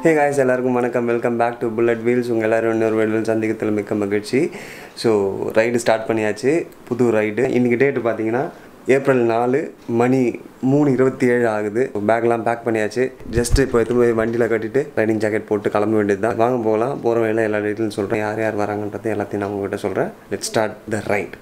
ஹே guys எல்லாருக்கும் வணக்கம் welcome back to Bullet Wheels உங்கள் எல்லோரும் இன்னொரு வீடியோவில் சந்திக்கத்தில் மிக்க மகிழ்ச்சி ஸோ ரைடு ஸ்டார்ட் பண்ணியாச்சு புது ரைடு இன்றைக்கி டேட்டு பார்த்தீங்கன்னா ஏப்ரல் நாலு மணி மூணு இருபத்தி ஏழு ஆகுது பேக்லாம் பேக் பண்ணியாச்சு ஜஸ்ட் இப்போ எடுத்து போய் வண்டியில் கட்டிட்டு ரைடிங் ஜாக்கெட் போட்டு கிளம்ப வேண்டியது தான் வாங்க போகலாம் போகிற வேலை எல்லா டீட்டெயிலும் சொல்கிறேன் யார் யார் வராங்கன்றது எல்லாத்தையும் நான் உங்ககிட்ட சொல்கிறேன் லெட் ஸ்டார்ட் த ரைட்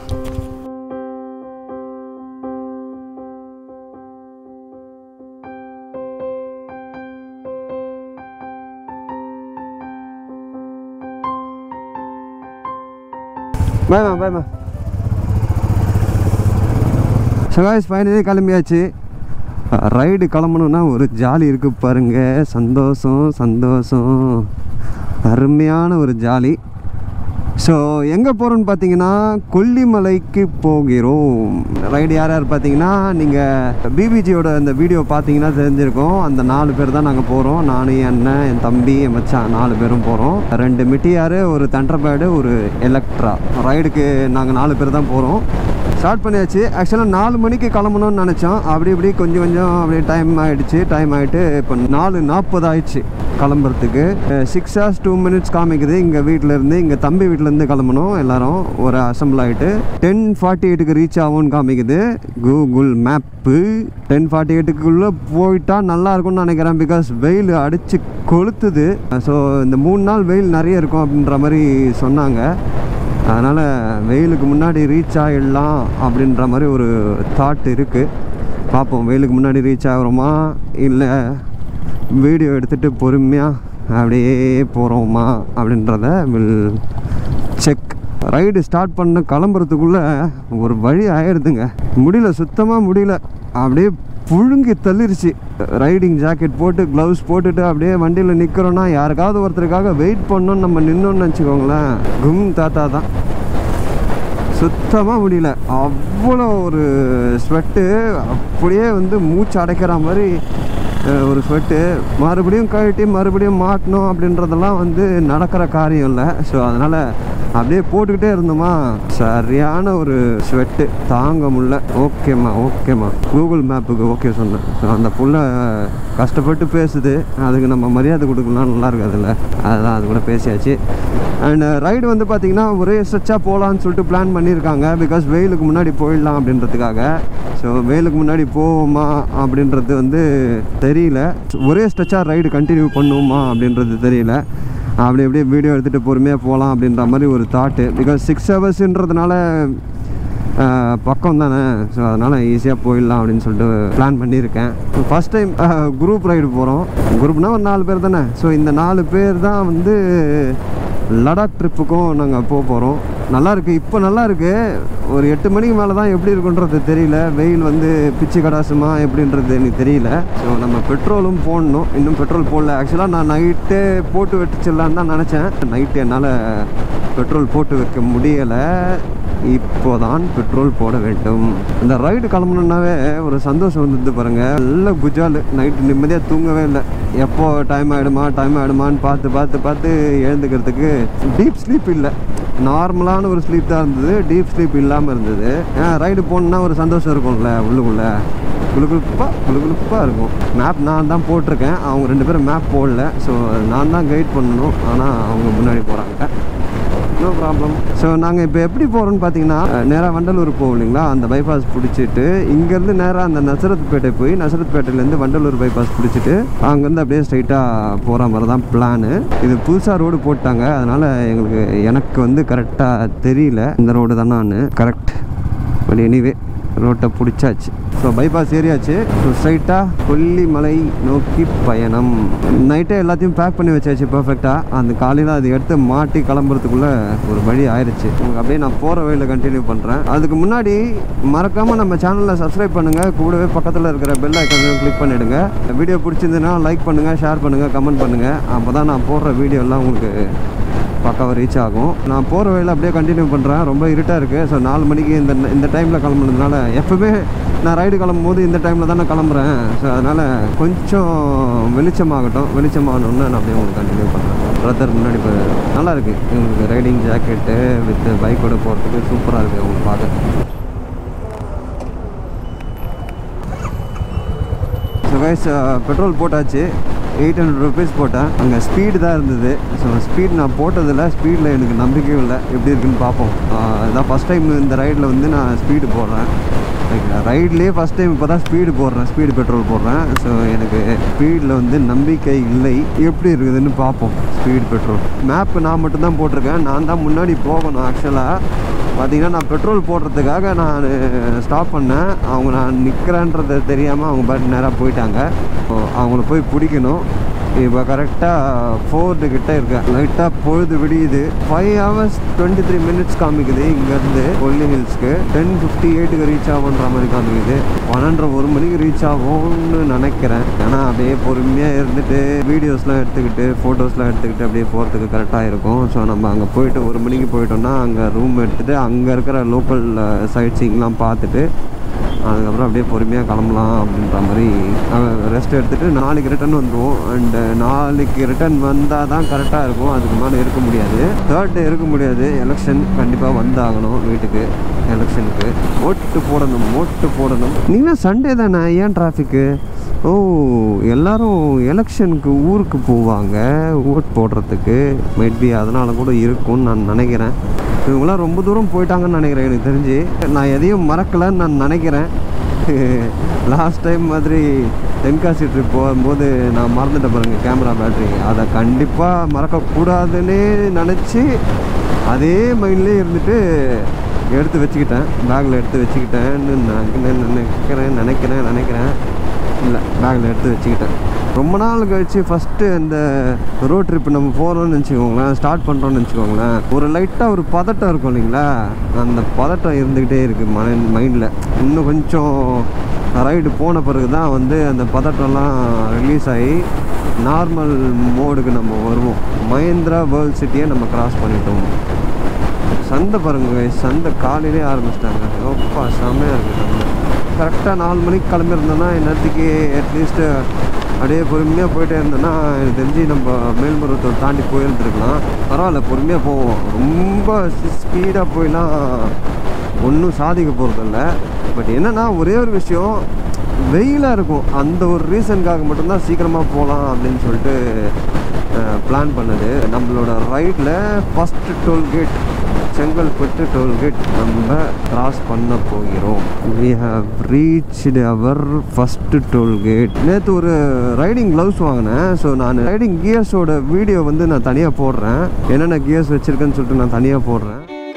பயமா பயமா சகாய்ஸ் ஃபைனலி கிளம்பியாச்சு ரைடு கிளம்பணுன்னா ஒரு ஜாலி இருக்கு பாருங்க சந்தோஷம் சந்தோஷம் அருமையான ஒரு ஜாலி ஸோ எங்கே போகிறோன்னு பார்த்தீங்கன்னா கொல்லிமலைக்கு போகிறோம் ரைடு யார் யார் பார்த்தீங்கன்னா நீங்கள் பிபிஜியோட அந்த வீடியோ பார்த்தீங்கன்னா தெரிஞ்சிருக்கும் அந்த நாலு பேர் தான் நாங்கள் போகிறோம் நான் என் அண்ணன் என் தம்பி என் மச்சான் நாலு பேரும் போகிறோம் ரெண்டு மிட்டியார் ஒரு தண்டர்பேடு ஒரு எலக்ட்ரா ரைடுக்கு நாங்கள் நாலு பேர் தான் போகிறோம் ஸ்டார்ட் பண்ணியாச்சு ஆக்சுவலாக நாலு மணிக்கு கிளம்பணும்னு நினச்சோம் அப்படி இப்படி கொஞ்சம் கொஞ்சம் அப்படியே டைம் ஆகிடுச்சு டைம் ஆகிட்டு இப்போ நாலு நாற்பது ஆயிடுச்சு கிளம்புறதுக்கு சிக்ஸ் ஹவர்ஸ் டூ மினிட்ஸ் காமிக்குது இங்கே வீட்டிலேருந்து இங்கே தம்பி வீட்டிலேருந்து கிளம்பணும் எல்லாரும் ஒரு அசம்பிள் ஆகிட்டு டென் ஃபார்ட்டி எயிட்டுக்கு ரீச் ஆகும்னு காமிக்குது கூகுள் மேப்பு டென் ஃபார்ட்டி எயிட்டுக்குள்ளே போயிட்டா நல்லா இருக்கும்னு நினைக்கிறேன் பிகாஸ் வெயில் அடித்து கொளுத்துது ஸோ இந்த மூணு நாள் வெயில் நிறைய இருக்கும் அப்படின்ற மாதிரி சொன்னாங்க அதனால் வெயிலுக்கு முன்னாடி ரீச் ஆகிடலாம் அப்படின்ற மாதிரி ஒரு தாட் இருக்குது பார்ப்போம் வெயிலுக்கு முன்னாடி ரீச் ஆகிறோமா இல்லை வீடியோ எடுத்துகிட்டு பொறுமையாக அப்படியே போகிறோமா அப்படின்றத வில் செக் ரைடு ஸ்டார்ட் பண்ண கிளம்புறதுக்குள்ளே ஒரு வழி ஆயிடுதுங்க முடியல சுத்தமாக முடியல அப்படியே புழுங்கி தள்ளிருச்சு ரைடிங் ஜாக்கெட் போட்டு க்ளவுஸ் போட்டுட்டு அப்படியே வண்டியில் நிற்கிறோன்னா யாருக்காவது ஒருத்தருக்காக வெயிட் பண்ணோன்னு நம்ம நின்னோன்னு வச்சுக்கோங்களேன் கும் தாத்தா தான் சுத்தமாக முடியல அவ்வளோ ஒரு ஸ்வெட்டு அப்படியே வந்து மூச்சு அடைக்கிற மாதிரி அஹ், ஒரு ஸ்வெட்டு மறுபடியும் கழட்டி மறுபடியும் மாட்டணும் அப்படின்றதெல்லாம் வந்து நடக்கிற காரியம் இல்லை ஸோ அதனால் அப்படியே போட்டுக்கிட்டே இருந்தோமா சரியான ஒரு ஸ்வெட்டு தாங்க முடியல ஓகேம்மா ஓகேம்மா கூகுள் மேப்புக்கு ஓகே சொன்னேன் ஸோ அந்த புள்ள கஷ்டப்பட்டு பேசுது அதுக்கு நம்ம மரியாதை கொடுக்கலாம் நல்லா இருக்காதுல்ல அதுதான் அது கூட பேசியாச்சு அண்ட் ரைடு வந்து பார்த்திங்கன்னா ஒரே ஸ்ட்ரெச்சாக போகலான்னு சொல்லிட்டு பிளான் பண்ணியிருக்காங்க பிகாஸ் வெயிலுக்கு முன்னாடி போயிடலாம் அப்படின்றதுக்காக ஸோ வெயிலுக்கு முன்னாடி போவோமா அப்படின்றது வந்து தெரியல ஒரே ஸ்ட்ரெச்சாக ரைடு கண்டினியூ பண்ணுவோமா அப்படின்றது தெரியல அப்படி அப்படியே வீடியோ எடுத்துகிட்டு பொறுமையாக போகலாம் அப்படின்ற மாதிரி ஒரு தாட்டு பிகாஸ் சிக்ஸ் ஹவர்ஸுன்றதுனால பக்கம் தானே ஸோ அதனால் ஈஸியாக போயிடலாம் அப்படின்னு சொல்லிட்டு பிளான் பண்ணியிருக்கேன் ஃபஸ்ட் டைம் குரூப் ரைடு போகிறோம் குரூப்னால் ஒரு நாலு பேர் தானே ஸோ இந்த நாலு பேர் தான் வந்து லடாக் ட்ரிப்புக்கும் நாங்கள் போக போகிறோம் நல்லா இருக்கு இப்போ நல்லா இருக்கு ஒரு எட்டு மணிக்கு மேலே தான் எப்படி இருக்குன்றது தெரியல வெயில் வந்து பிச்சு கடாசுமா எப்படின்றது எனக்கு தெரியல ஸோ நம்ம பெட்ரோலும் போடணும் இன்னும் பெட்ரோல் போடல ஆக்சுவலாக நான் நைட்டே போட்டு வச்சுலான்னு தான் நினச்சேன் நைட்டு என்னால் பெட்ரோல் போட்டு வைக்க முடியலை இப்போதான் பெட்ரோல் போட வேண்டும் இந்த ரைடு கிளம்பணுன்னாவே ஒரு சந்தோஷம் வந்துட்டு பாருங்க நல்ல குஜால் நைட்டு நிம்மதியாக தூங்கவே இல்லை எப்போ டைம் ஆகிடுமா டைம் ஆகிடுமான்னு பார்த்து பார்த்து பார்த்து எழுந்துக்கிறதுக்கு டீப் ஸ்லீப் இல்லை நார்மலான ஒரு ஸ்லீப் தான் இருந்தது டீப் ஸ்லீப் இல்லாமல் இருந்தது ஏன் ரைடு போகணுன்னா ஒரு சந்தோஷம் இருக்கும்ல உள்ளுக்குள்ள குளுகுளுப்பாக குளுகுளுப்பாக இருக்கும் மேப் நான் தான் போட்டிருக்கேன் அவங்க ரெண்டு பேரும் மேப் போடல ஸோ நான் தான் கைட் பண்ணணும் ஆனால் அவங்க முன்னாடி போகிறாங்க நோ ப்ராப்ளம் ஸோ நாங்கள் இப்போ எப்படி போகிறோம்னு பார்த்தீங்கன்னா நேராக வண்டலூர் போவோம் இல்லைங்களா அந்த பைபாஸ் பிடிச்சிட்டு இங்கேருந்து நேராக அந்த நசரத்பேட்டை போய் நசரத்பேட்டையிலேருந்து வண்டலூர் பைபாஸ் பிடிச்சிட்டு அங்கேருந்து அப்படியே ஸ்ட்ரைட்டாக போகிற மாதிரி தான் பிளானு இது புதுசாக ரோடு போட்டாங்க அதனால் எங்களுக்கு எனக்கு வந்து கரெக்டாக தெரியல இந்த ரோடு தான் நான் கரெக்ட் பட் எனிவே ரோட்டை பிடிச்சாச்சு ஸோ பைபாஸ் ஏரியாச்சு ஸோ ஸ்ட்ரைட்டாக கொல்லிமலை நோக்கி பயணம் நைட்டே எல்லாத்தையும் பேக் பண்ணி வச்சாச்சு பர்ஃபெக்டாக அந்த காலையில் அது எடுத்து மாட்டி கிளம்புறதுக்குள்ளே ஒரு வழி ஆயிடுச்சு உங்களுக்கு அப்படியே நான் போகிற வழியில் கண்டினியூ பண்ணுறேன் அதுக்கு முன்னாடி மறக்காமல் நம்ம சேனலில் சப்ஸ்கிரைப் பண்ணுங்கள் கூடவே பக்கத்தில் இருக்கிற பெல் ஐக்கனையும் கிளிக் பண்ணிவிடுங்க வீடியோ பிடிச்சிருந்துன்னா லைக் பண்ணுங்கள் ஷேர் பண்ணுங்கள் கமெண்ட் பண்ணுங்கள் அப்போ தான் நான் போடுற வீடியோலாம் உங்களுக்கு பக்காவாக ரீச் ஆகும் நான் போகிற வழியில் அப்படியே கண்டினியூ பண்ணுறேன் ரொம்ப இருட்டாக இருக்குது ஸோ நாலு மணிக்கு இந்த இந்த டைமில் கிளம்புனதுனால எப்போவுமே நான் ரைடு கிளம்பும் போது இந்த டைமில் தான் நான் கிளம்புறேன் ஸோ அதனால் கொஞ்சம் வெளிச்சமாகட்டும் வெளிச்சமாகணுன்னு நான் அப்படியே உங்களுக்கு கண்டினியூ பண்ணுறேன் பிரதர் முன்னாடி இப்போ நல்லா இருக்குது உங்களுக்கு ரைடிங் ஜாக்கெட்டு வித் பைக்கோட போகிறதுக்கு சூப்பராக இருக்குது உங்களுக்கு பார்க்க ஸோ கைஸ் பெட்ரோல் போட்டாச்சு எயிட் ஹண்ட்ரட் ருபீஸ் போட்டேன் அங்கே ஸ்பீடு தான் இருந்தது ஸோ ஸ்பீட் நான் போட்டதில் ஸ்பீடில் எனக்கு நம்பிக்கையும் இல்லை எப்படி இருக்குன்னு பார்ப்போம் ஆஹ் இதான் ஃபஸ்ட் டைம் இந்த ரைடில் வந்து நான் ஸ்பீடு போடுறேன் ரைட்லேயே ஃபஸ்ட் டைம் இப்போ தான் ஸ்பீடு போடுறேன் ஸ்பீடு பெட்ரோல் போடுறேன் ஸோ எனக்கு ஸ்பீடில் வந்து நம்பிக்கை இல்லை எப்படி இருக்குதுன்னு பார்ப்போம் ஸ்பீடு பெட்ரோல் மேப்பு நான் மட்டும்தான் போட்டிருக்கேன் நான் தான் முன்னாடி போகணும் ஆக்சுவலாக பார்த்தீங்கன்னா நான் பெட்ரோல் போடுறதுக்காக நான் ஸ்டாப் பண்ணேன் அவங்க நான் நிற்கிறேன்றது தெரியாமல் அவங்க பாட்டு நேராக போயிட்டாங்க ஸோ அவங்கள போய் பிடிக்கணும் இப்போ கரெக்டாக ஃபோர்டு கிட்ட இருக்கேன் லைட்டாக பொழுது விடியுது five hours twenty three minutes காமிக்குது இங்கேருந்து கொல்லி ஹில்ஸ்க்கு டென் ஃபிஃப்டி எயிட்டுக்கு ரீச் ஆகுன்ற மாதிரி காமிக்குது பன்னெண்டரை ஒரு மணிக்கு ரீச் ஆகும்னு நினைக்கிறேன் ஏன்னா அப்படியே பொறுமையாக இருந்துட்டு வீடியோஸ்லாம் எடுத்துக்கிட்டு ஃபோட்டோஸ்லாம் எடுத்துக்கிட்டு அப்படியே போகிறதுக்கு கரெக்டாக இருக்கும் ஸோ நம்ம அங்கே போயிட்டு ஒரு மணிக்கு போயிட்டோம்னா அங்கே ரூம் எடுத்துகிட்டு அங்கே இருக்கிற லோக்கல் சைட் சீங்லாம் பார்த்துட்டு அதுக்கப்புறம் அப்படியே பொறுமையாக கிளம்பலாம் அப்படின்ற மாதிரி ரெஸ்ட் எடுத்துகிட்டு நாளைக்கு ரிட்டர்ன் வந்துடுவோம் அண்டு நாளைக்கு ரிட்டர்ன் வந்தால் தான் கரெக்டாக இருக்கும் அதுக்கு மேலே இருக்க முடியாது தேர்ட் டே இருக்க முடியாது எலெக்ஷன் கண்டிப்பாக வந்தாகணும் வீட்டுக்கு எலெக்ஷனுக்கு ஓட்டு போடணும் ஓட்டு போடணும் நீங்கள் சண்டே தானே ஏன் டிராஃபிக்கு ஓ எல்லாரும் எலெக்ஷனுக்கு ஊருக்கு போவாங்க ஓட் போடுறதுக்கு மேபி அதனால கூட இருக்கும்னு நான் நினைக்கிறேன் இவங்களாம் ரொம்ப தூரம் போயிட்டாங்கன்னு நினைக்கிறேன் எனக்கு தெரிஞ்சு நான் எதையும் மறக்கலைன்னு நான் நினைக்கிறேன் லாஸ்ட் டைம் மாதிரி தென்காசி ட்ரிப் போகும்போது நான் மறந்துட்டேன் பாருங்க கேமரா பேட்டரி அதை கண்டிப்பாக மறக்கக்கூடாதுன்னே நினச்சி அதே மைண்ட்லேயே இருந்துட்டு எடுத்து வச்சுக்கிட்டேன் பேக்கில் எடுத்து வச்சுக்கிட்டேன்னு நான் நினைக்கிறேன் நினைக்கிறேன் நினைக்கிறேன் இல்லை பேக்கில் எடுத்து வச்சுக்கிட்டேன் ரொம்ப நாள் கழிச்சு ஃபஸ்ட்டு அந்த ரோட் ட்ரிப் நம்ம போகிறோம்னு வச்சுக்கோங்களேன் ஸ்டார்ட் பண்ணுறோம்னு வச்சுக்கோங்களேன் ஒரு லைட்டாக ஒரு பதட்டம் இருக்கும் இல்லைங்களா அந்த பதட்டம் இருந்துக்கிட்டே இருக்குது மன மைண்டில் இன்னும் கொஞ்சம் ரைடு போன பிறகு தான் வந்து அந்த பதட்டம்லாம் ரிலீஸ் ஆகி நார்மல் மோடுக்கு நம்ம வருவோம் மஹேந்திரா வேர்ல்ட் சிட்டியை நம்ம கிராஸ் பண்ணிட்டோம் சந்தை பாருங்க guys. சந்தை காலையிலே ஆரம்பிச்சிட்டாங்க ஓப்பா செம்மையாக இருக்குது சந்தை கரெக்டாக நாலு மணிக்கு கிளம்பியிருந்தோன்னா இந்நேரத்துக்கு அட்லீஸ்ட்டு அப்படியே பொறுமையாக போயிட்டே இருந்தோன்னா எனக்கு தெரிஞ்சு நம்ம மேல்மருவத்தூர் தாண்டி போயிருந்துருக்கலாம் பரவாயில்ல பொறுமையாக போவோம் ரொம்ப ஸ்பீடாக போயெல்லாம் ஒன்றும் சாதிக்க போகிறதில்ல பட் என்னென்னா ஒரே ஒரு விஷயம் வெயிலாக இருக்கும் அந்த ஒரு ரீசனுக்காக மட்டும்தான் சீக்கிரமாக போகலாம் அப்படின்னு சொல்லிட்டு பிளான் பண்ணது நம்மளோட ரைட்டில் ஃபஸ்ட்டு டோல்கேட் செங்கல்பட்டு டோல்கேட் நம்ம கிராஸ் பண்ண போகிறோம் we have reached our first toll gate நேற்று ஒரு ரைடிங் க்ளவுஸ் வாங்கினேன் ஸோ நான் ரைடிங் கியர்ஸோட வீடியோ வந்து நான் தனியாக போடுறேன் என்னென்ன கியர்ஸ் வச்சுருக்கேன்னு சொல்லிட்டு நான் தனியாக போடுறேன்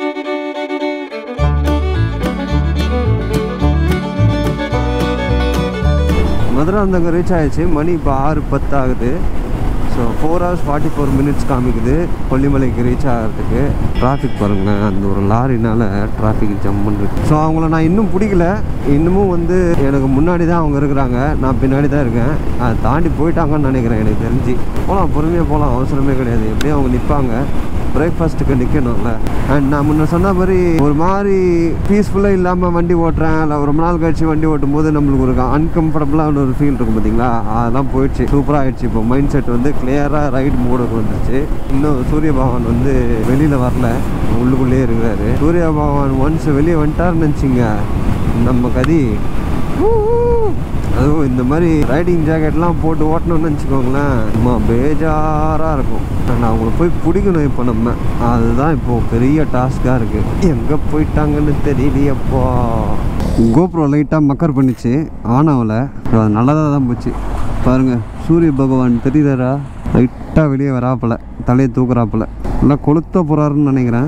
மதுரை வந்தவங்க ரீச் ஆயிடுச்சு மணி இப்போ ஆறு பத்து ஆகுது so four hours forty four minutes காமிக்குது கொல்லிமலைக்கு ரீச் ஆகிறதுக்கு டிராஃபிக் பாருங்களேன் அந்த ஒரு லாரினால டிராஃபிக் ஜம் இருக்கு ஸோ அவங்கள நான் இன்னும் பிடிக்கல இன்னமும் வந்து எனக்கு முன்னாடி தான் அவங்க இருக்கிறாங்க நான் பின்னாடி தான் இருக்கேன் அதை தாண்டி போயிட்டாங்கன்னு நினைக்கிறேன் எனக்கு தெரிஞ்சு போகலாம் பொறுமையாக போகலாம் அவசரமே கிடையாது எப்படியும் அவங்க நிற்பாங்க பிரேக்ஃபாஸ்ட்டுக்கு நிற்கணும்ல அண்ட் நான் முன்ன சொன்ன மாதிரி ஒரு மாதிரி பீஸ்ஃபுல்லாக இல்லாமல் வண்டி ஓட்டுறேன் இல்லை ரொம்ப நாள் கழிச்சு வண்டி ஓட்டும் போது நம்மளுக்கு ஒரு அன்கம்ஃபர்டபுளான ஒரு ஃபீல் இருக்கும் பார்த்தீங்களா அதெல்லாம் போயிடுச்சு சூப்பராக ஆயிடுச்சு இப்போ மைண்ட் செட் வந்து கிளியராக ரைட் மோடுக்கு வந்துருச்சு இன்னும் சூரிய பகவான் வந்து வெளியில் வரல உள்ளுக்குள்ளேயே இருக்கிறாரு சூரிய பகவான் ஒன்ஸ் வெளியே வந்துட்டாருன்னு நினச்சிங்க நம்ம கதி ஊ, ஊ. அதுவும் இந்த மாதிரி ரைடிங் ஜாக்கெட்லாம் போட்டு ஓட்டணும்னு வச்சுக்கோங்களேன் சும்மா பேஜாராக இருக்கும் அண்ட் அவங்கள போய் பிடிக்கணும் இப்போ நம்ம அதுதான் இப்போது பெரிய டாஸ்காக இருக்குது எங்கே போயிட்டாங்கன்னு தெரியலையப்பா கோப்ரோ லைட்டாக மக்கர் பண்ணிச்சு ஆனவில் ஸோ அது நல்லதாக தான் போச்சு பாருங்கள் சூரிய பகவான் தெரியுதாரா லைட்டாக வெளியே வராப்புல தலையை தூக்குறாப்புல நல்லா கொளுத்த போகிறாருன்னு நினைக்கிறேன்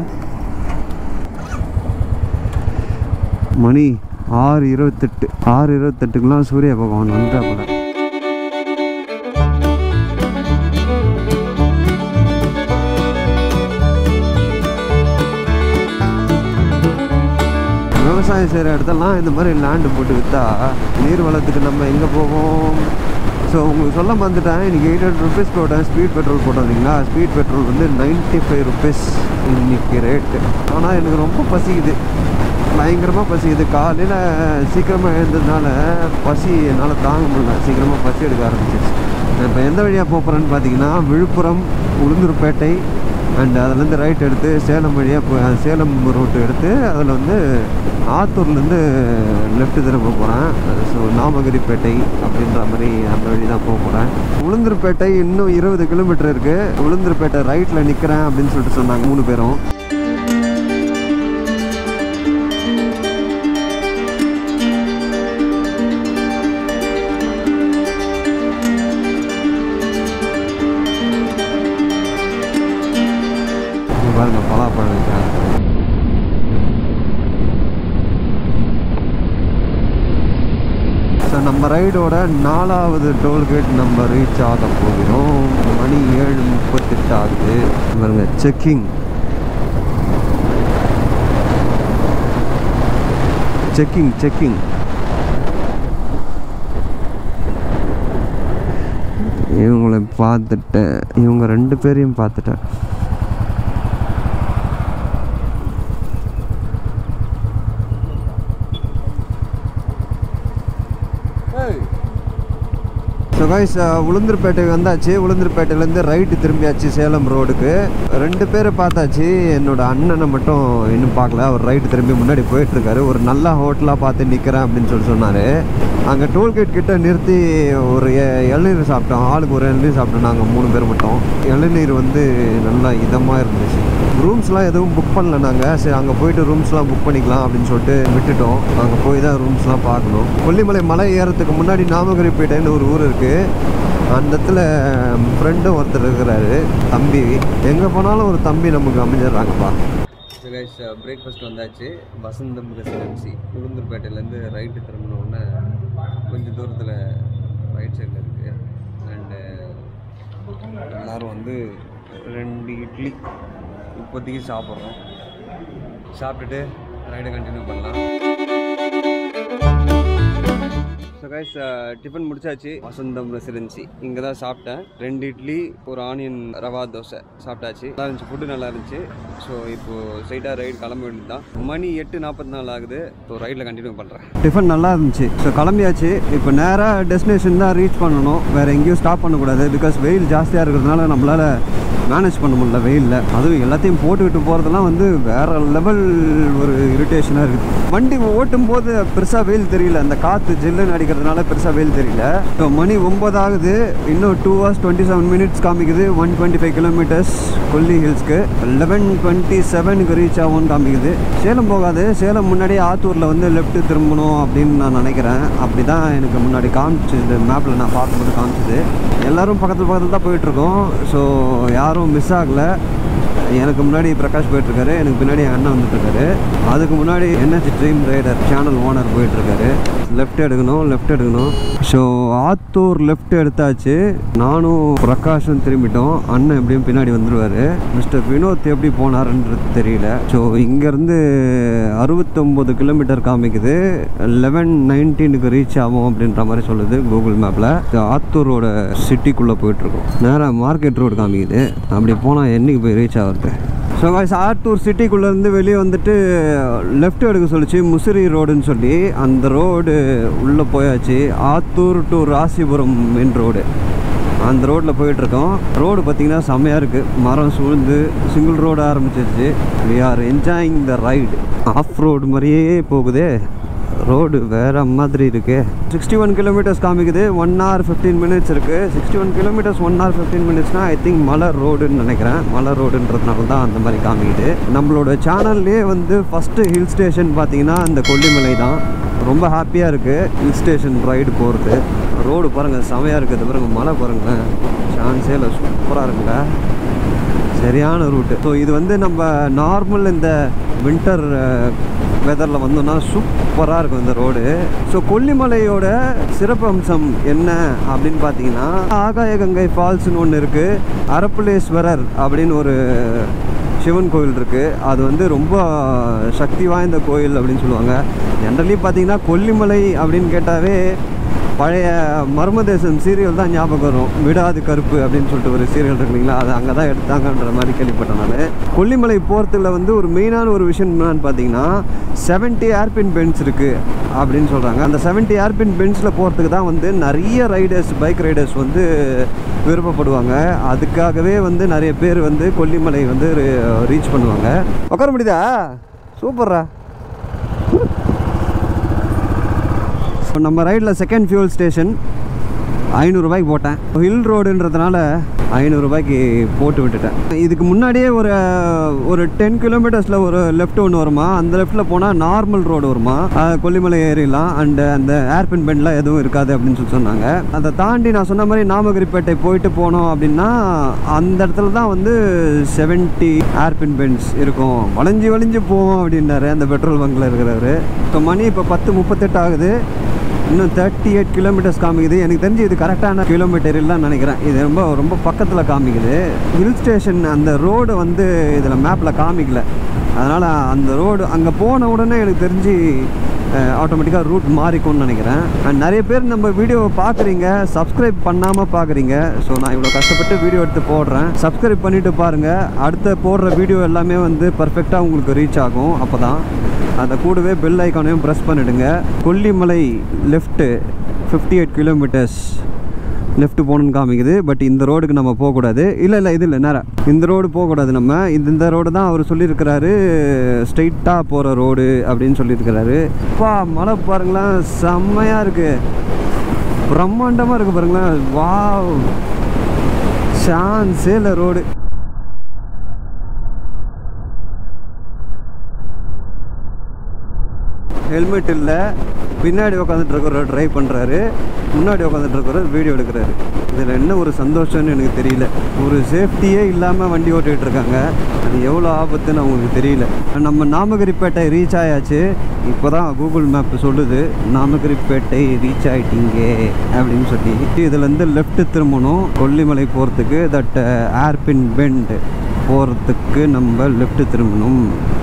மணி ஆறு இருபத்தெட்டு ஆறு இருபத்தெட்டுக்கெலாம் சூரிய பகவான் வந்துட்டாப்புல விவசாயம் செய்கிற இடத்தெல்லாம் இந்த மாதிரி லேண்டு போட்டு விற்றா நீர் வளத்துக்கு நம்ம எங்கே போவோம் ஸோ உங்களுக்கு சொல்ல மறந்துட்டேன் இன்றைக்கி எயிட் ஹண்ட்ரட் ருபீஸ் போட்டேன் ஸ்பீட் பெட்ரோல் போட்டோம் இல்லைங்களா ஸ்பீட் பெட்ரோல் வந்து நைன்ட்டி ஃபைவ் ருபீஸ் இன்னைக்கு ரேட்டு ஆனால் எனக்கு ரொம்ப பசிக்குது பயங்கரமாக பசிக்குது காலையில் சீக்கிரமாக எழுந்ததுனால பசி என்னால் தாங்க முடியல சீக்கிரமாக பசி எடுக்க ஆரம்பிச்சிருச்சு நான் இப்போ எந்த வழியாக போகிறேன்னு பார்த்தீங்கன்னா விழுப்புரம் உளுந்தூர்பேட்டை அண்ட் அதுலேருந்து ரைட் எடுத்து சேலம் வழியாக போய் சேலம் ரோட்டு எடுத்து அதில் வந்து ஆத்தூர்லேருந்து லெஃப்ட் திரும்ப போகிறேன் ஸோ நாமகிரிப்பேட்டை அப்படின்ற மாதிரி அந்த வழி தான் போக போகிறேன் உளுந்தூர்பேட்டை இன்னும் இருபது கிலோமீட்டர் இருக்குது உளுந்தூர்பேட்டை ரைட்டில் நிற்கிறேன் அப்படின்னு சொல்லிட்டு சொன்னாங்க மூணு பேரும் இங்க பாருங்க பலாப்பழம் வைக்கிறாங்க ஸோ நம்ம ரைடோட நாலாவது டோல்கேட் நம்ம ரீச் ஆக போகிறோம் மணி ஏழு முப்பத்தெட்டு ஆகுது பாருங்க செக்கிங் செக்கிங் செக்கிங் இவங்களை பார்த்துட்டேன் இவங்க ரெண்டு பேரையும் பார்த்துட்டேன் ஸோ கைஸ் உளுந்தூர்பேட்டை வந்தாச்சு உளுந்தூர்பேட்டையிலேருந்து ரைட்டு திரும்பியாச்சு சேலம் ரோடுக்கு ரெண்டு பேரை பார்த்தாச்சு என்னோட அண்ணனை மட்டும் இன்னும் பார்க்கல அவர் ரைட்டு திரும்பி முன்னாடி போயிட்டுருக்காரு ஒரு நல்ல ஹோட்டலாக பார்த்து நிற்கிறேன் அப்படின்னு சொல்லி சொன்னார் அங்கே டோல்கேட் கிட்ட நிறுத்தி ஒரு எ- இளநீர் சாப்பிட்டோம் ஆளுக்கு ஒரு இளநீர் சாப்பிட்டோம் நாங்கள் மூணு பேர் மட்டும் இளநீர் வந்து நல்லா இதமாக இருந்துச்சு ரூம்ஸ்லாம் எதுவும் புக் பண்ணல நாங்கள் சரி அங்கே போயிட்டு ரூம்ஸ்லாம் புக் பண்ணிக்கலாம் அப்படின்னு சொல்லிட்டு விட்டுட்டோம் அங்கே போய் தான் ரூம்ஸ்லாம் பார்க்கணும் கொல்லிமலை மலை ஏறதுக்கு முன்னாடி நாமகிரிப்பேட்டைன்னு ஒரு ஊர் இருக்குது அந்த இடத்துல ஃப்ரெண்டும் ஒருத்தர் இருக்கிறாரு தம்பி எங்கே போனாலும் ஒரு தம்பி நமக்கு அமைஞ்சிடுறாங்கப்பா கைஸ் பிரேக்ஃபாஸ்ட் வந்தாச்சு வசந்தம் ரெசிடென்சி உளுந்தூர்பேட்டையிலேருந்து ரைட்டு திரும்பினோடனே கொஞ்சம் தூரத்தில் ரைட் சைடில் இருக்குது அண்டு எல்லோரும் வந்து ரெண்டு இட்லி இப்போதைக்கு சாப்பிட்றோம் சாப்பிட்டுட்டு ரைடை கண்டினியூ பண்ணலாம் ஸோ கைஸ் டிஃபன் முடிச்சாச்சு வசந்தம் ரெசிடென்சி இங்கே தான் சாப்பிட்டேன் ரெண்டு இட்லி ஒரு ஆனியன் ரவா தோசை சாப்பிட்டாச்சு நல்லா இருந்துச்சு ஃபுட்டு நல்லா இருந்துச்சு ஸோ இப்போது ஸ்ட்ரைட்டாக ரைடு கிளம்ப வேண்டியது தான் மணி எட்டு நாற்பத்தி நாலு ஆகுது ஸோ ரைடில் கண்டினியூ பண்ணுறேன் டிஃபன் நல்லா இருந்துச்சு ஸோ கிளம்பியாச்சு இப்போ நேராக டெஸ்டினேஷன் தான் ரீச் பண்ணணும் வேறு எங்கேயும் ஸ்டாப் பண்ணக்கூடாது பிகாஸ் வெயில் ஜாஸ்தியாக இருக்கிறதுனால நம்மளால் மேனேஜ் பண்ண முடியல வெயிலில் அதுவும் எல்லாத்தையும் போட்டுக்கிட்டு போகிறதெல்லாம் வந்து வேற லெவல் ஒரு இரிட்டேஷனாக இருக்குது வண்டி ஓட்டும் போது பெருசாக வெயில் தெரியல அந்த காற்று ஜில்லுன்னு அடிக்கிறதுனால பெருசாக வெயில் தெரியல இப்போ மணி ஒம்பது ஆகுது இன்னும் two hours twenty seven minutes காமிக்குது one twenty five kilometres Kolli ஹில்ஸ்க்கு லெவன் டுவெண்ட்டி செவனுக்கு ரீச் ஆகும்னு காமிக்குது சேலம் போகாது சேலம் முன்னாடி ஆத்தூரில் வந்து லெஃப்ட் திரும்பணும் அப்படின்னு நான் நினைக்கிறேன் அப்படி தான் எனக்கு முன்னாடி காமிச்சது மேப்பில் நான் பார்க்கும்போது காமிச்சது எல்லாரும் பக்கத்தில் பக்கத்தில் தான் போயிட்டுருக்கோம் ஸோ யாரும் மிஸ் ஆகலை எனக்கு முன்னாடி பிரகாஷ் போயிட்டுருக்காரு எனக்கு பின்னாடி என் அண்ணன் வந்துட்டுருக்காரு அதுக்கு முன்னாடி NH dream rider channel owner போயிட்டுருக்காரு லெஃப்ட் எடுக்கணும் லெஃப்ட் எடுக்கணும் ஸோ ஆத்தூர் லெஃப்ட் எடுத்தாச்சு நானும் பிரகாஷும் திரும்பிட்டோம் அண்ணன் எப்படியும் பின்னாடி வந்துடுவார் மிஸ்டர் வினோத் எப்படி போனாருன்றது தெரியல ஸோ இங்கேருந்து அறுபத்தொம்போது கிலோமீட்டர் காமிக்குது லெவன் நைன்டீனுக்கு ரீச் ஆகும் அப்படின்ற மாதிரி சொல்லுது கூகுள் மேப்பில் ஆத்தூரோட சிட்டிக்குள்ளே போயிட்டுருக்கோம் நேராக மார்க்கெட் ரோடு காமிக்குது அப்படி போனால் என்னைக்கு போய் ரீச் ஆகுறது ஸோ காய்ஸ் ஆத்தூர் சிட்டிக்குள்ளேருந்து வெளியே வந்துட்டு லெஃப்ட் எடுக்க சொல்லிச்சு முசிறி ரோடுன்னு சொல்லி அந்த ரோடு உள்ளே போயாச்சு Attur to Rasipuram main road அந்த ரோட்டில் போயிட்டுருக்கோம் ரோடு பார்த்திங்கன்னா செம்மையாக இருக்குது மரம் சூழ்ந்து சிங்கிள் ரோடு ஆரம்பிச்சிருச்சு we are enjoying the ride off road மாதிரியே போகுதே ரோடு வேற மாதிரி இருக்கு சிக்ஸ்டி ஒன் கிலோமீட்டர்ஸ் காமிக்குது ஒன் ஹவர் ஃபிஃப்டீன் மினிட்ஸ் இருக்கு sixty one kilometres one hour fifteen மினிட்ஸ்னா ஐ திங்க் மலை ரோடுன்னு நினைக்கிறேன் மலை ரோடுன்றதுனால தான் அந்த மாதிரி காமிக்குது நம்மளோட சேனல்லே வந்து ஃபஸ்ட்டு ஹில் ஸ்டேஷன் பார்த்தீங்கன்னா அந்த கொல்லிமலை தான் ரொம்ப ஹாப்பியாக இருக்குது ஹில் ஸ்டேஷன் ரைடு போகிறது ரோடு பாருங்கள் செமையாக இருக்குது பாருங்க மலை பாருங்களேன் சான்ஸே இல்லை சூப்பராக இருக்குல்ல சரியான ரூட்டு ஸோ இது வந்து நம்ம நார்மல் இந்த வின்டர் வெதரில் வந்தோம்னா சூப்பராக இருக்கும் இந்த ரோடு ஸோ கொல்லிமலையோட சிறப்பு அம்சம் என்ன அப்படின்னு பார்த்தீங்கன்னா ஆகாய கங்கை ஃபால்ஸ்னு ஒன்று இருக்குது அரப்புலேஸ்வரர் அப்படின்னு ஒரு சிவன் கோயில் இருக்குது அது வந்து ரொம்ப சக்தி வாய்ந்த கோயில் அப்படின்னு சொல்லுவாங்க ஜென்ரலி பார்த்தீங்கன்னா கொல்லிமலை அப்படின்னு கேட்டாவே பழைய மர்மதேசம் சீரியல் தான் ஞாபகம் வரும் விடாது கருப்பு அப்படின்னு சொல்லிட்டு ஒரு சீரியல் இருக்கு இல்லைங்களா அது அங்கே தான் எடுத்தாங்கன்ற மாதிரி கேள்விப்பட்டேன் நான் கொல்லிமலை போகிறதுல வந்து ஒரு மெயினான ஒரு விஷயம் என்னன்னு பார்த்தீங்கன்னா செவன்ட்டி ஏர்பின் பென்ஸ் இருக்குது அப்படின்னு சொல்கிறாங்க அந்த செவன்ட்டி ஏர்பின் பென்ஸில் போகிறதுக்கு தான் வந்து நிறைய ரைடர்ஸ் பைக் ரைடர்ஸ் வந்து விருப்பப்படுவாங்க அதுக்காகவே வந்து நிறைய பேர் வந்து கொல்லிமலை வந்து ரீச் பண்ணுவாங்க உட்கார முடியுதா சூப்பர்ரா இப்போ நம்ம ரைடில் செகண்ட் ஃபியூல் ஸ்டேஷன் ஐநூறுரூபாய்க்கு போட்டேன் ஹில் ரோடுன்றதுனால ஐநூறுரூபாய்க்கு போட்டு விட்டுட்டேன் இதுக்கு முன்னாடியே ஒரு ஒரு டென் கிலோமீட்டர்ஸில் ஒரு லெஃப்ட் ஒன்று வருமா அந்த லெஃப்ட்டில் போனால் நார்மல் ரோடு வருமா அஹ் கொல்லிமலை ஏறிடலாம் அண்டு அந்த ஏர்பின் பெண்ட்லாம் எதுவும் இருக்காது அப்படின்னு சொல்லி சொன்னாங்க அதை தாண்டி நான் சொன்ன மாதிரி நாமகிரிப்பேட்டை போயிட்டு போனோம் அப்படின்னா அந்த இடத்துல தான் வந்து செவன்ட்டி ஏர்பின் பென்ஸ் இருக்கும் வளைஞ்சு வளைஞ்சு போவோம் அப்படின்னாரு அந்த பெட்ரோல் பங்க்கில் இருக்கிறவர் இப்போ மணி இப்போ பத்து முப்பத்தெட்டு ஆகுது இன்னும் தேர்ட்டி எயிட் கிலோமீட்டர்ஸ் காமிக்குது எனக்கு தெரிஞ்சு இது கரெக்டான கிலோமீட்டர் இல்லைன்னு நினைக்கிறேன் இது ரொம்ப ரொம்ப பக்கத்தில் காமிக்குது ஹில் ஸ்டேஷன் அந்த ரோடு வந்து இதில் மேப்பில் காமிக்கல அதனால் அந்த ரோடு அங்கே போன உடனே எனக்கு தெரிஞ்சு ஆட்டோமேட்டிக்காக ரூட் மாறிக்கும்னு நினைக்கிறேன் அண்ட் நிறைய பேர் நம்ம வீடியோவை பார்க்குறீங்க சப்ஸ்கிரைப் பண்ணாமல் பார்க்குறீங்க ஸோ நான் இவ்வளோ கஷ்டப்பட்டு வீடியோ எடுத்து போடுறேன் சப்ஸ்கிரைப் பண்ணிவிட்டு பாருங்கள் அடுத்த போடுற வீடியோ எல்லாமே வந்து பர்ஃபெக்டாக உங்களுக்கு ரீச் ஆகும் அப்போ தான் அதை கூடவே பெல் ஐக்கானையும் ப்ரெஸ் பண்ணிவிடுங்க Kollimalai left fifty eight kilometres left போகணுன்னு காமிக்குது பட் இந்த ரோடுக்கு நம்ம போகக்கூடாது இல்லை இல்லை இது இல்லை நேரம் இந்த ரோடு போகக்கூடாது நம்ம இந்த இந்த ரோடு தான் அவர் சொல்லியிருக்கிறாரு ஸ்ட்ரைட்டாக போகிற ரோடு அப்படின்னு சொல்லியிருக்கிறாரு அப்பா மழை பாருங்களேன் செம்மையாக இருக்குது பிரம்மாண்டமாக இருக்குது பாருங்களேன் வாவ் சான்ஸே இல்லை ரோடு ஹெல்மெட் இல்லை பின்னாடி உட்காந்துட்டு இருக்கிறவர் ட்ரைவ் பண்ணுறாரு முன்னாடி உட்காந்துட்டு இருக்கிறவர் வீடியோ எடுக்கிறாரு இதில் என்ன ஒரு சந்தோஷம்னு எனக்கு தெரியல ஒரு சேஃப்டியே இல்லாமல் வண்டி ஓட்டிகிட்டு இருக்காங்க அது எவ்வளோ ஆபத்துன்னு அவங்களுக்கு தெரியல நம்ம நாமகிரிப்பேட்டை ரீச் ஆயாச்சு இப்போ தான் கூகுள் மேப் சொல்லுது நாமகிரிப்பேட்டை ரீச் ஆகிட்டீங்க அப்படின்னு சொல்லி இதுலேருந்து லெஃப்ட் திரும்பணும் கொல்லிமலை போகிறதுக்கு தட் ஏர்பின் பெண்ட் போகிறதுக்கு நம்ம லெஃப்ட் திரும்பணும்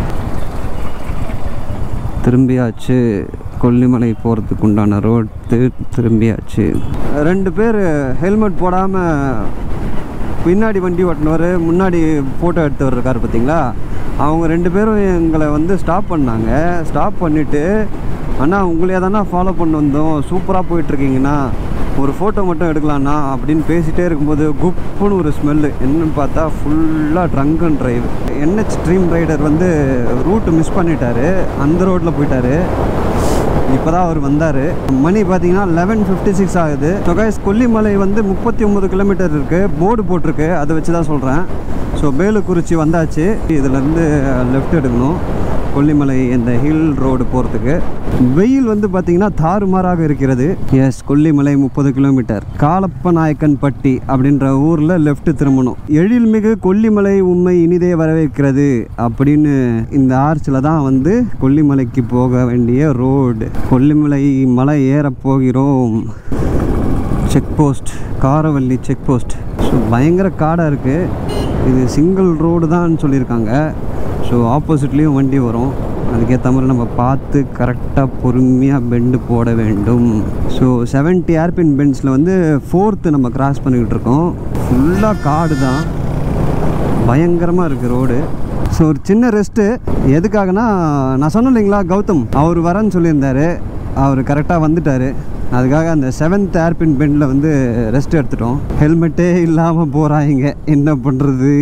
திரும்பியாச்சு கொல்லிமலை போகிறதுக்கு உண்டான ரோடு திரும்பியாச்சு ரெண்டு பேர் ஹெல்மெட் போடாமல் பின்னாடி வண்டி ஓட்டினவர் முன்னாடி ஃபோட்டோ எடுத்தவர் இருக்கார் பார்த்தீங்களா அவங்க ரெண்டு பேரும் எங்களை வந்து ஸ்டாப் பண்ணாங்க ஸ்டாப் பண்ணிவிட்டு அண்ணா உங்களையே தானே ஃபாலோ பண்ண வந்தோம் சூப்பராக போயிட்டுருக்கீங்கண்ணா ஒரு ஃபோட்டோ மட்டும் எடுக்கலாண்ணா அப்படின்னு பேசிகிட்டே இருக்கும்போது குப்புன்னு ஒரு ஸ்மெல்லு என்னன்னு பார்த்தா ஃபுல்லாக drunk and drive NH dream rider வந்து ரூட்டு மிஸ் பண்ணிட்டாரு அந்த ரோட்டில் போயிட்டாரு இப்போ தான் அவர் வந்தார் மணி பார்த்தீங்கன்னா லெவன் ஃபிஃப்டி சிக்ஸ் ஆகுது தொகைஸ் கொல்லிமலை வந்து முப்பத்தி ஒம்பது கிலோமீட்டர் இருக்குது போர்டு போட்டிருக்கு அதை வச்சு தான் சொல்கிறேன் ஸோ பேலுக்குறிச்சி வந்தாச்சு இதுலேருந்து லெஃப்ட் எடுக்கணும் கொல்லிமலை இந்த ஹில் ரோடு போகிறதுக்கு வெயில் வந்து பார்த்திங்கன்னா தாறுமாறாக இருக்கிறது எஸ் கொல்லிமலை முப்பது கிலோமீட்டர் காலப்ப நாயக்கன்பட்டி அப்படின்ற ஊரில் லெஃப்ட் திரும்பணும் எழில்மிகு கொல்லிமலை உண்மை இனிதே வரவேற்கிறது அப்படின்னு இந்த ஆர்ச்சில் தான் வந்து கொல்லிமலைக்கு போக வேண்டிய ரோடு கொல்லிமலை மலை ஏறப் போகிறோம் check post Karavalli check post so பயங்கர காடாக இருக்குது இது சிங்கிள் ரோடு தான் சொல்லியிருக்காங்க ஸோ ஆப்போசிட்லேயும் வண்டி வரும் அதுக்கேற்ற மாதிரி நம்ம பார்த்து கரெக்டாக பொறுமையாக பெண்டு போட வேண்டும் ஸோ செவன்ட்டி ஏர்பின் பெண்ட்ஸில் வந்து ஃபோர்த்து நம்ம கிராஸ் பண்ணிக்கிட்டு இருக்கோம் ஃபுல்லாக காடு தான் பயங்கரமாக இருக்குது ரோடு ஸோ ஒரு சின்ன ரெஸ்ட்டு எதுக்காகனா நான் சொன்னேன் இல்லைங்களா கௌதம் அவர் வரேன்னு சொல்லியிருந்தாரு அவர் கரெக்டாக வந்துட்டார் அதுக்காக அந்த செவன்த் ஏர்பின் பெண்டில் வந்து ரெஸ்ட் எடுத்துட்டோம் ஹெல்மெட்டே இல்லாமல் போகிறாங்க என்ன பண்ணுறது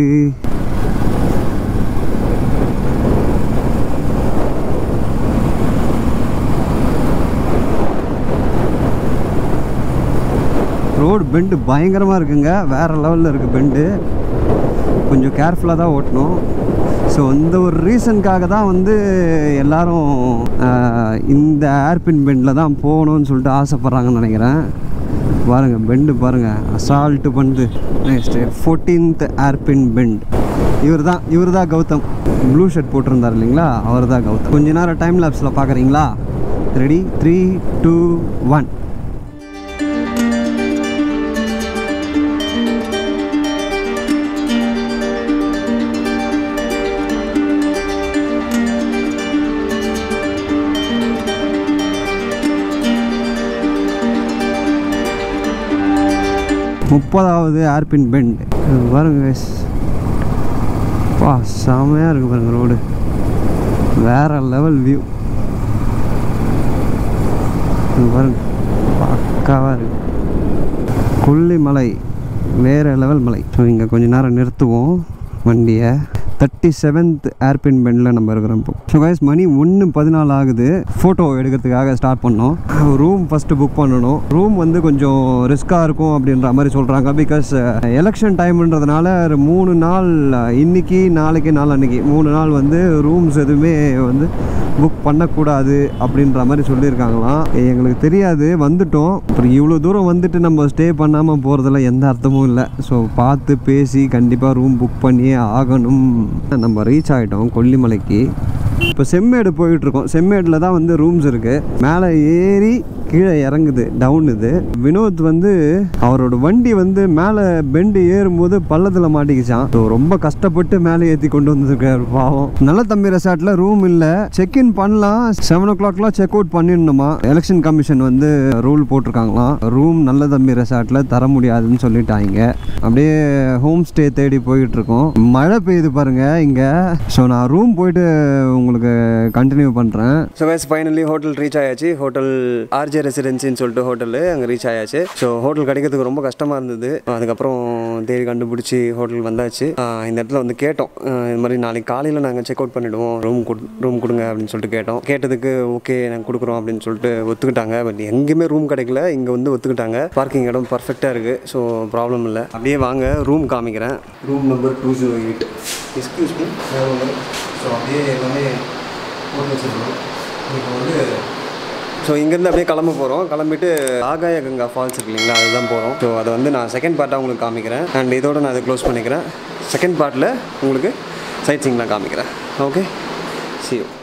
ரோடு பெண்டு பயங்கரமாக இருக்குங்க வேறு லெவலில் இருக்குது பெண்டு கொஞ்சம் கேர்ஃபுல்லாக தான் ஓட்டணும் ஸோ இந்த ஒரு ரீசனுக்காக தான் வந்து எல்லாரும் ஆஹ், இந்த ஏர்பின் பெண்டில் தான் போகணும்னு சொல்லிட்டு ஆசைப்பட்றாங்கன்னு நினைக்கிறேன் பாருங்கள் பெண்டு பாருங்கள் அசால்ட்டு பண்ணுது நெக்ஸ்ட் ஃபோர்டீன்த் ஏர்பின் பெண்ட் இவர் தான் இவர் தான் கௌதம் ப்ளூ ஷர்ட் போட்டிருந்தார் இல்லைங்களா அவர் தான் கௌதம் கொஞ்ச நேரம் டைம் லேப்ஸில் பார்க்குறீங்களா ரெடி த்ரீ டூ ஒன் முப்பதாவது ஏர்பின் பெண்ட் பாருங்க guys. பா செமையாக இருக்குது பாருங்க ரோடு வேற லெவல் வியூ பாருங்க பக்காவாக இருக்கு கொல்லிமலை வேறு லெவல் மலை ஸோ இங்கே கொஞ்ச நேரம் நிறுத்துவோம் வண்டியை தேர்ட்டி செவன்த் ஏர்பின் பெண்டில் நம்ம இருக்கிறோம் இப்போ ஸோ கைஸ் மணி ஒன்று பதினாலு ஆகுது ஃபோட்டோ எடுக்கிறதுக்காக ஸ்டார்ட் பண்ணோம் ரூம் ஃபஸ்ட்டு புக் பண்ணணும் ரூம் வந்து கொஞ்சம் ரிஸ்க்காக இருக்கும் அப்படின்ற மாதிரி சொல்கிறாங்க பிகாஸ் எலெக்ஷன் டைம்ன்றதுனால ஒரு மூணு நாள் இன்னைக்கு நாளைக்கு நாள் அன்னைக்கு மூணு நாள் வந்து ரூம்ஸ் எதுவுமே வந்து புக் பண்ணக்கூடாது அப்படின்ற மாதிரி சொல்லியிருக்காங்களாம் எங்களுக்கு தெரியாது வந்துட்டோம் அப்புறம் இவ்வளோ தூரம் வந்துட்டு நம்ம ஸ்டே பண்ணாமல் போகிறதுல எந்த அர்த்தமும் இல்லை ஸோ பார்த்து பேசி கண்டிப்பாக ரூம் புக் பண்ணியே ஆகணும் நம்ம ரீச் ஆகிட்டோம் கொல்லிமலைக்கு இப்போ செம்மேடு போயிட்டுருக்கோம் செம்மேடில் தான் வந்து ரூம்ஸ் இருக்குது மேலே ஏறி கீழே இறங்குது டவுன் இது வினோத் வந்து அவரோட வண்டி வந்து மேலே பெண்டு ஏறும்போது பள்ளத்தில் மாட்டிக்கிச்சான் ஸோ ரொம்ப கஷ்டப்பட்டு மேலே ஏற்றி கொண்டு வந்திருக்காரு பாவம் நல்ல தம்பி ரெசார்ட்டில் ரூம் இல்லை செக் இன் பண்ணலாம் செவன் ஓ கிளாக்லாம் செக் அவுட் பண்ணிடணுமா எலெக்ஷன் கமிஷன் வந்து ரூல் போட்டிருக்காங்களாம் ரூம் நல்ல தம்பி ரெசார்ட்டில் தர முடியாதுன்னு சொல்லிட்டாங்க அப்படியே ஹோம் ஸ்டே தேடி போயிட்டு இருக்கோம் மழை பெய்யுது பாருங்க இங்கே ஸோ நான் ரூம் போயிட்டு உங்களுக்கு கண்டினியூ பண்ணுறேன் so guys finally hotel reach ஆயாச்சு ஹோட்டல் ஆர்ஜே ரெசிடென்சின்னு சொல்லிட்டு ஹோட்டலு அங்கே ரீச் ஆயாச்சு ஸோ ஹோட்டல் கிடைக்கிறதுக்கு ரொம்ப கஷ்டமாக இருந்தது அதுக்கப்புறம் தேடி கண்டுபிடிச்சி ஹோட்டல் வந்தாச்சு ஆஹ் இந்த இடத்துல வந்து கேட்டோம் ஆஹ் இது மாதிரி நாளைக்கு காலையில் நாங்கள் செக் அவுட் பண்ணிவிடுவோம் ரூம் கொடு ரூம் கொடுங்க அப்படின்னு சொல்லிட்டு கேட்டோம் கேட்டதுக்கு ஓகே நாங்கள் கொடுக்குறோம் அப்படின்னு சொல்லிட்டு ஒத்துக்கிட்டாங்க பட் எங்கேயுமே ரூம் கிடைக்கல இங்கே வந்து ஒத்துக்கிட்டாங்க பார்க்கிங் இடம் பர்ஃபெக்டாக இருக்குது ஸோ ப்ராப்ளம் இல்லை அப்படியே வாங்க ரூம் காமிக்கிறேன் room number two zero eight excuse me so அப்படியே எல்லாமே போட்டு வச்சுருக்கோம் இப்போ வந்து ஸோ இங்கேருந்து அப்படியே கிளம்ப போகிறோம் கிளம்பிட்டு ஆகாய கங்கா ஃபால்ஸ் இருக்கு இல்லைங்களா அதுதான் போகிறோம் ஸோ அதை வந்து நான் செகண்ட் பார்ட்டாக உங்களுக்கு காமிக்கிறேன் அண்ட் இதோட நான் அதை க்ளோஸ் பண்ணிக்கிறேன் செகண்ட் பார்ட்டில் உங்களுக்கு சைட் சீங்லாம் காமிக்கிறேன் ஓகே see you